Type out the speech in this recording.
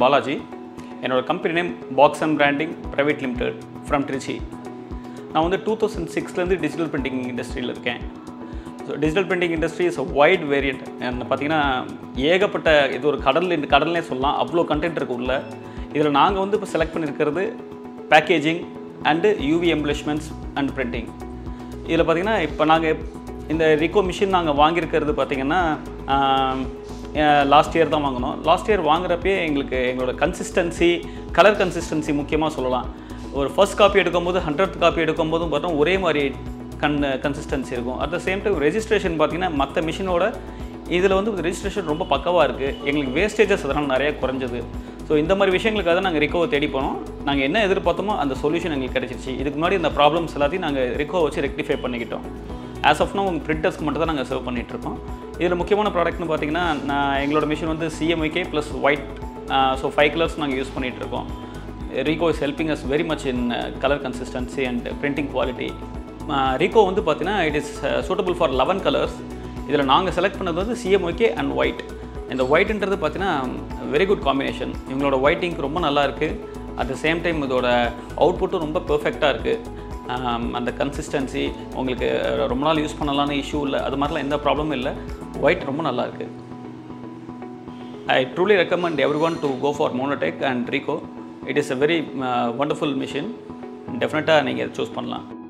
பாலாஜி என்னோட company name box and branding private limited from Trichy நான் வந்து டூ தௌசண்ட் சிக்ஸ்லேருந்து டிஜிட்டல் பிரிண்டிங் இண்டஸ்ட்ரியில் இருக்கேன் so digital printing industry is wide variant பார்த்தீங்கன்னா ஏகப்பட்ட இது ஒரு கடல் இந்த கடல்னே சொல்லலாம் அவ்வளோ கண்டென்ட் இருக்கு உள்ள இதில் நாங்கள் வந்து இப்போ செலக்ட் பண்ணியிருக்கிறது packaging and UV embellishments and printing இதில் பார்த்தீங்கன்னா இப்போ நாங்கள் இந்த ரிகோ மிஷின் நாங்கள் வாங்கியிருக்கிறது பார்த்தீங்கன்னா லாஸ்ட் இயர் தான் வாங்கினோம் லாஸ்ட் இயர் வாங்குறப்பே எங்களுக்கு எங்களோட கன்சிஸ்டன்சி கலர் கன்சிஸ்டன்சி முக்கியமாக சொல்லலாம் ஒரு ஃபர்ஸ்ட் காப்பி எடுக்கும்போது ஹண்ட்ரட் காப்பி எடுக்கும்போதும் பார்த்தோம் ஒரே மாதிரி கன் கன்சிஸ்டன்சி இருக்கும் at the same time registration பார்த்தீங்கன்னா மற்ற மிஷினோட இதில் வந்து ரெஜிஸ்ட்ரேஷன் ரொம்ப பக்கவாக இருக்குது எங்களுக்கு வேஸ்டேஜஸ் அதனால் நிறைய குறைஞ்சது ஸோ இந்த மாதிரி விஷயங்களுக்காக தான் நாங்கள் ரிக்கோவை தேடி போனோம் நாங்கள் என்ன எதிர்பார்த்தோமோ அந்த சொல்யூஷன் எங்களுக்கு கிடைச்சிருச்சு இதுக்கு முன்னாடி இந்த ப்ராப்ளம்ஸ் எல்லாத்தையும் நாங்கள் ரிக்கோ வச்சு ரெக்டிஃபை பண்ணிக்கிட்டோம் ஆஸ் ஆஃப் நோ உங்கள் பிரிண்டர்ஸ்க்கு மட்டும் தான் நாங்கள் சர்வ் பண்ணிகிட்ருக்கோம் இதில் முக்கியமான ப்ராடக்ட்னு பார்த்தீங்கன்னா நான் எங்களோட மிஷின் வந்து CMYK plus white so five colours நாங்கள் யூஸ் பண்ணிகிட்ருக்கோம் Ricoh is helping us very much in colour consistency and printing quality Ricoh வந்து பார்த்தீங்கன்னா it is suitable for eleven colours இதில் நாங்கள் செலக்ட் பண்ணது வந்து சிஎம்ஒய்கே அண்ட் ஒயிட் இந்த ஒயிட்ன்றது பார்த்தீங்கன்னா வெரி குட் காம்பினேஷன் இவங்களோட ஒயிட்டிங் ரொம்ப நல்லா இருக்குது அட் த சேம் டைம் இதோட அவுட்புட்டும் ரொம்ப பெர்ஃபெக்டாக இருக்குது அந்த கன்சிஸ்டன்சி உங்களுக்கு ரொம்ப நாள் யூஸ் பண்ணலான்னு இஷ்யூ இல்லை அது மாதிரிலாம் எந்த ப்ராப்ளமும் இல்லை ஒயிட் ரொம்ப நல்லா இருக்குது I truly recommend everyone to go for Monotech and Ricoh it is a very wonderful machine டெஃபினட்டாக நீங்கள் சூஸ் பண்ணலாம்